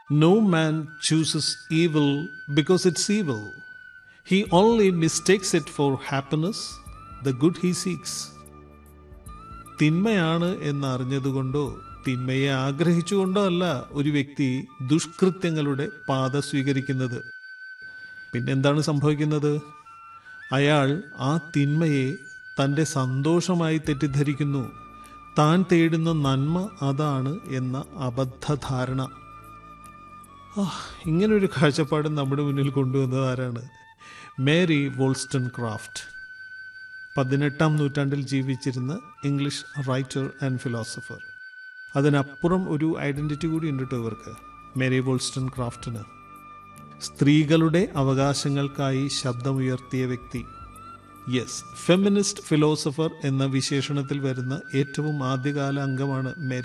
No man chooses evil because it's evil. He only mistakes it for happiness, the good he seeks. തിന്മയാണ് എന്നറിഞ്ഞതുകൊണ്ടോ തിന്മയെ ആഗ്രഹിച്ചുകൊണ്ടോ അല്ല ഒരു വ്യക്തി ദുഷ്കൃത്യങ്ങളുടെ പാത സ്വീകരിക്കുന്നത് പിന്നെന്താണ് സംഭവിക്കുന്നത് അയാൾ ആ തിന്മയെ തൻ്റെ സന്തോഷമായി തെറ്റിദ്ധരിക്കുന്നു താൻ തേടുന്ന നന്മ അതാണ് എന്ന അബദ്ധധാരണ ആ ഇങ്ങനൊരു കാഴ്ചപ്പാട് നമ്മുടെ മുന്നിൽ കൊണ്ടുവന്നത് ആരാണ് മേരി വോൾസ്റ്റൺ ക്രാഫ്റ്റ് പതിനെട്ടാം നൂറ്റാണ്ടിൽ ജീവിച്ചിരുന്ന ഇംഗ്ലീഷ് റൈറ്റർ ആൻഡ് ഫിലോസഫർ അതിനപ്പുറം ഒരു ഐഡൻറ്റിറ്റി കൂടി ഉണ്ട് കേട്ടോ ഇവർക്ക് മേരി വോൾസ്റ്റൺ ക്രാഫ്റ്റിന് സ്ത്രീകളുടെ അവകാശങ്ങൾക്കായി ശബ്ദമുയർത്തിയ വ്യക്തി യെസ് ഫെമിനിസ്റ്റ് ഫിലോസഫർ എന്ന വിശേഷണത്തിൽ വരുന്ന ഏറ്റവും ആദ്യകാല അംഗമാണ് മേരി